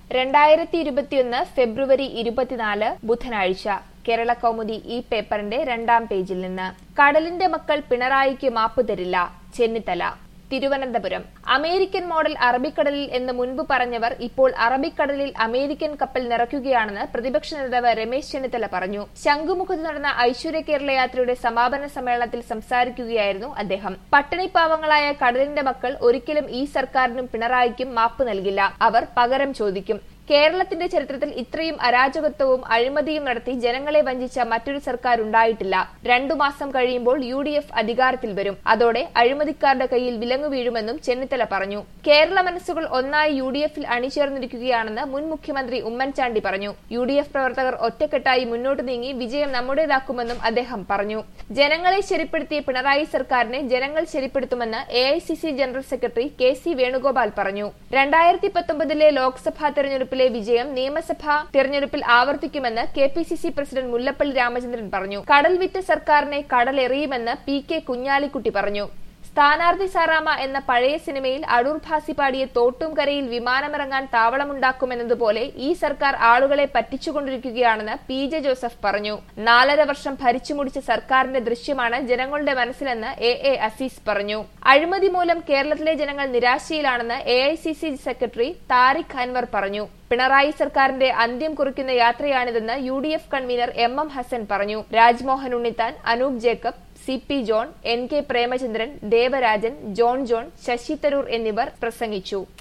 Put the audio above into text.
രണ്ടായിരത്തി ഇരുപത്തിയൊന്ന് ഫെബ്രുവരി ഇരുപത്തിനാല് ബുധനാഴ്ച കേരള കൗമുദി ഈ പേപ്പറിന്റെ രണ്ടാം പേജിൽ നിന്ന് കടലിന്റെ മക്കൾ പിണറായിക്ക് മാപ്പ് തരില്ല ചെന്നിത്തല തിരുവനന്തപുരം അമേരിക്കൻ മോഡൽ അറബിക്കടലിൽ എന്ന് മുൻപ് പറഞ്ഞവർ ഇപ്പോൾ അറബിക്കടലിൽ അമേരിക്കൻ കപ്പൽ നിറയ്ക്കുകയാണെന്ന് പ്രതിപക്ഷ നേതാവ് രമേശ് ചെന്നിത്തല പറഞ്ഞു ശംഖുമുഖത്ത് നടന്ന ഐശ്വര്യ കേരള യാത്രയുടെ സമാപന സമ്മേളനത്തിൽ സംസാരിക്കുകയായിരുന്നു അദ്ദേഹം പട്ടിണിപ്പാവങ്ങളായ കടലിന്റെ മക്കൾ ഒരിക്കലും ഈ സർക്കാരിനും പിണറായിക്കും മാപ്പ് നൽകില്ല അവർ പകരം ചോദിക്കും കേരളത്തിന്റെ ചരിത്രത്തിൽ ഇത്രയും അരാജകത്വവും അഴിമതിയും നടത്തി ജനങ്ങളെ വഞ്ചിച്ച മറ്റൊരു സർക്കാർ ഉണ്ടായിട്ടില്ല രണ്ടു മാസം കഴിയുമ്പോൾ യു ഡി എഫ് അധികാരത്തിൽ വരും അതോടെ അഴിമതിക്കാരുടെ കയ്യിൽ വിലങ്ങു വീഴുമെന്നും ചെന്നിത്തല പറഞ്ഞു കേരള മനസ്സുകൾ ഒന്നായി യു ഡി എഫിൽ അണിചേർന്നിരിക്കുകയാണെന്ന് മുൻ മുഖ്യമന്ത്രി ഉമ്മൻചാണ്ടി പറഞ്ഞു യു ഡി എഫ് പ്രവർത്തകർ ഒറ്റക്കെട്ടായി മുന്നോട്ട് നീങ്ങി വിജയം നമ്മുടേതാക്കുമെന്നും അദ്ദേഹം പറഞ്ഞു ജനങ്ങളെ ശരിപ്പെടുത്തിയ പിണറായി സർക്കാരിനെ ജനങ്ങൾ ശരിപ്പെടുത്തുമെന്ന് A I C C general secretary K C Venugopal പറഞ്ഞു രണ്ടായിരത്തി പത്തൊമ്പതിലെ ലോക്സഭാ തെരഞ്ഞെടുപ്പിലെ വിജയം നിയമസഭാ തെരഞ്ഞെടുപ്പിൽ ആവർത്തിക്കുമെന്ന് K P C C president Mullappally Ramachandran പറഞ്ഞു കടൽ വിറ്റ സർക്കാരിനെ കടലെറിയുമെന്ന് പി കെ കുഞ്ഞാലിക്കുട്ടി പറഞ്ഞു സ്ഥാനാർത്ഥി സാറാമ എന്ന പഴയ സിനിമയിൽ അടൂർ ഭാസി പാടിയ തോട്ടും കരയിൽ വിമാനമിറങ്ങാൻ താവളമുണ്ടാക്കുമെന്നതുപോലെ ഈ സർക്കാർ ആളുകളെ പറ്റിച്ചുകൊണ്ടിരിക്കുകയാണെന്ന് പി ജെ ജോസഫ് പറഞ്ഞു നാലര വർഷം ഭരിച്ചു മുടിച്ച സർക്കാരിന്റെ ദൃശ്യമാണ് ജനങ്ങളുടെ മനസ്സിലെന്ന് എ എ അസീസ് പറഞ്ഞു അഴിമതി മൂലം കേരളത്തിലെ ജനങ്ങൾ നിരാശയിലാണെന്ന് A I C C secretary Tariq Anwar പറഞ്ഞു പിണറായി സർക്കാരിന്റെ അന്ത്യം കുറിക്കുന്ന യാത്രയാണിതെന്ന് U D F convener M M Hasan പറഞ്ഞു Rajmohan Unnithan Anoop Jacob C P John N K Premachandran Devarajan John John Shashi Tharoor എന്നിവർ പ്രസംഗിച്ചു